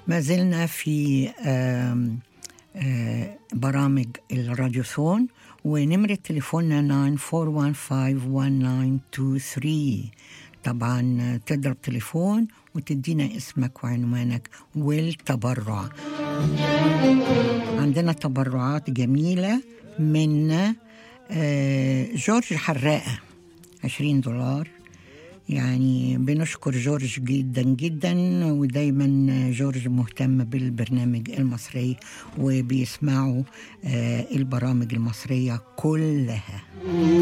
ما زلنا في آم، آه، برامج الراديوثون ونمرة تليفوننا 94151923 طبعا تضرب تليفون وتدينا اسمك وعنوانك والتبرع عندنا تبرعات جميلة من آه، جورج حراقة 20 دولار يعني بنشكر جورج جدا جدا ودايما جورج مهتم بالبرنامج المصري وبيسمعوا آه، البرامج المصرية كلها